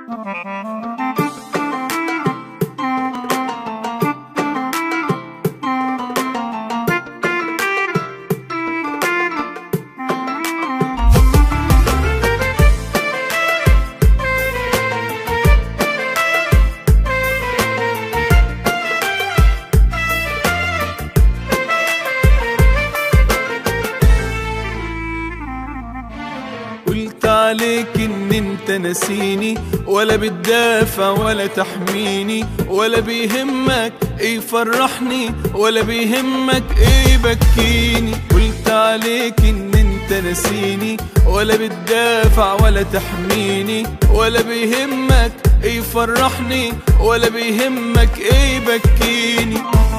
قلت عليك ان انت نسيني ولا بتدافع ولا تحميني ولا بيهمك ايه يفرحني ولا بيهمك ايه يبكيني قلت عليك ان انت نسيني ولا بتدافع ولا تحميني ولا بيهمك ايه يفرحني ولا بيهمك ايه يبكيني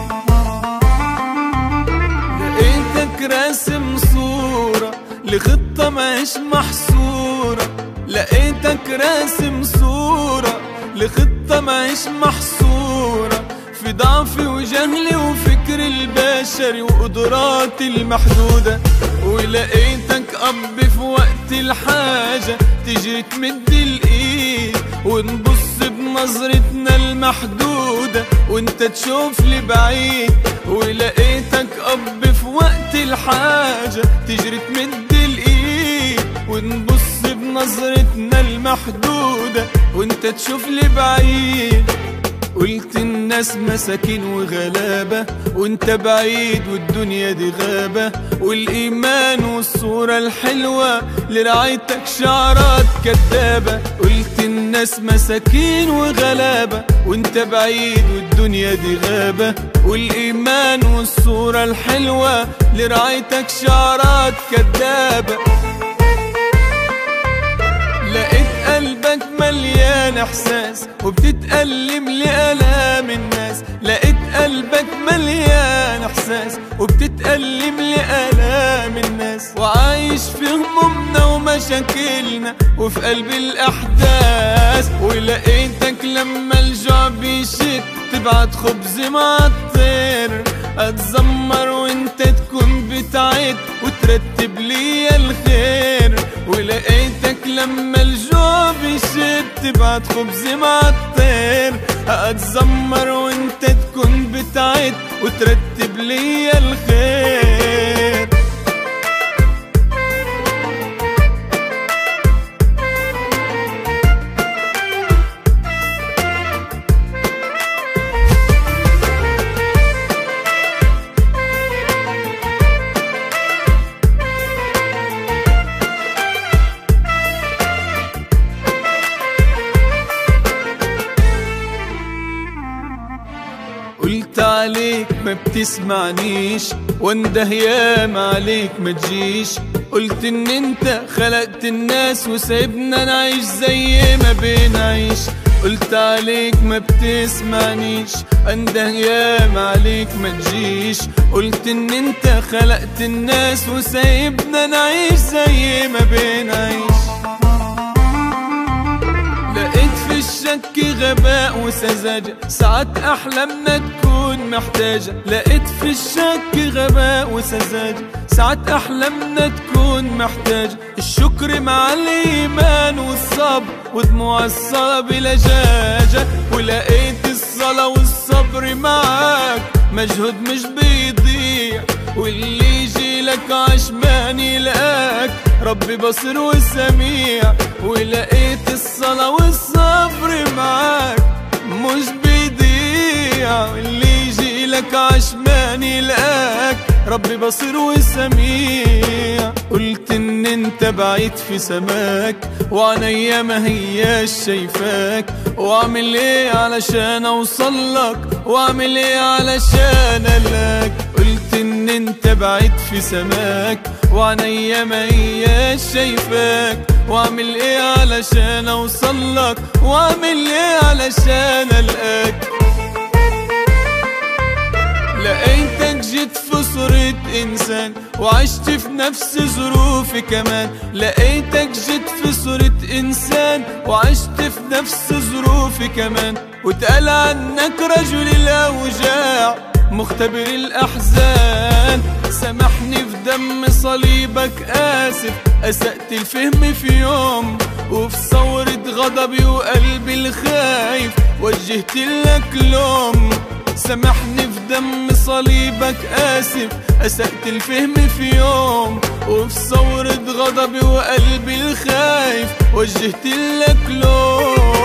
لقيتك راسم صورة لخطة مش محصورة لقيتك راسم صورة لخطة مش محصورة في ضعفي وجهلي وفكر البشري وقدراتي المحدودة ولقيتك أب في وقت الحاجة تيجي تمد الإيد ونبص بنظرتنا المحدودة وانت تشوف لي بعيد ولقيتك أب في وقت الحاجة تجري تمد الإيد ونبص بنظرتنا المحدودة وانت تشوف لي بعيد قلت الناس مساكين وغلابة وانت بعيد والدنيا دي غابة والإيمان والصورة الحلوة لرعايتك شعرات كدابة قلت الناس مساكين وغلابة وانت بعيد والدنيا دي غابة والإيمان والصورة الحلوة لرعايتك شعرات كدابة لقيت قلبك مليان احساس وبتتألم لآلام الناس لقيت قلبك مليان احساس وبتتألم لآلام الناس وعايش في همومنا ومشاكلنا وفي قلب الأحداث ولقيتك لما الجوع بيشد تبعت خبز مع الطير اتذمر وانت تكون بتعد وترتب لي الخير ولقيتك لما الجوع بيشد تبعت خبز مع الطير اتذمر وانت تكون بتعد وترتب لي الخير قلت عليك ما بتسمعنيش وانده ياما عليك ما تجيش قلت ان انت خلقت الناس وسايبنا نعيش زي ما بنعيش قلت عليك ما بتسمعنيش انده ياما عليك ما تجيش قلت ان انت خلقت الناس وسايبنا نعيش زي ما بنعيش لقيت في الشك غباء وسذاجة ساعات أحلامنا تكون محتاجة لقيت في الشك غباء وسذاجة ساعات أحلامنا تكون محتاجة الشكر مع الإيمان والصبر ودموع الصلاة بلجاجة ولقيت الصلاة والصبر معاك مجهود مش بيضيع واللي يجي لك عشمان يلقاك ربي بصير وسميع ولقيت الصلاة والصبر معاك مش بيضيع واللي يجي لك عشمان يلقاك ربي بصير وسميع قلت ان انت بعيد في سماك وعينيا ما هياش شايفاك واعمل ايه علشان اوصلك واعمل ايه علشان الاك قلت ان انت بعيد في سماك وعينيا ما هياش شايفاك واعمل ايه علشان اوصلك واعمل ايه علشان القاك لقيتك جيت في صورة إنسان وعشت في نفس ظروفي كمان لقيتك جيت في صورة إنسان وعشت في نفس ظروفي كمان واتقال عنك رجل الأوجاع مختبر الأحزان سامحني في دم صليبك آسف أسأت الفهم في يوم وفي ثورة غضبي وقلبي الخايف وجهت لك لوم سامحني في دم صليبك آسف أسأت الفهم في يوم وفي ثورة غضبي وقلبي الخايف وجهت لك لوم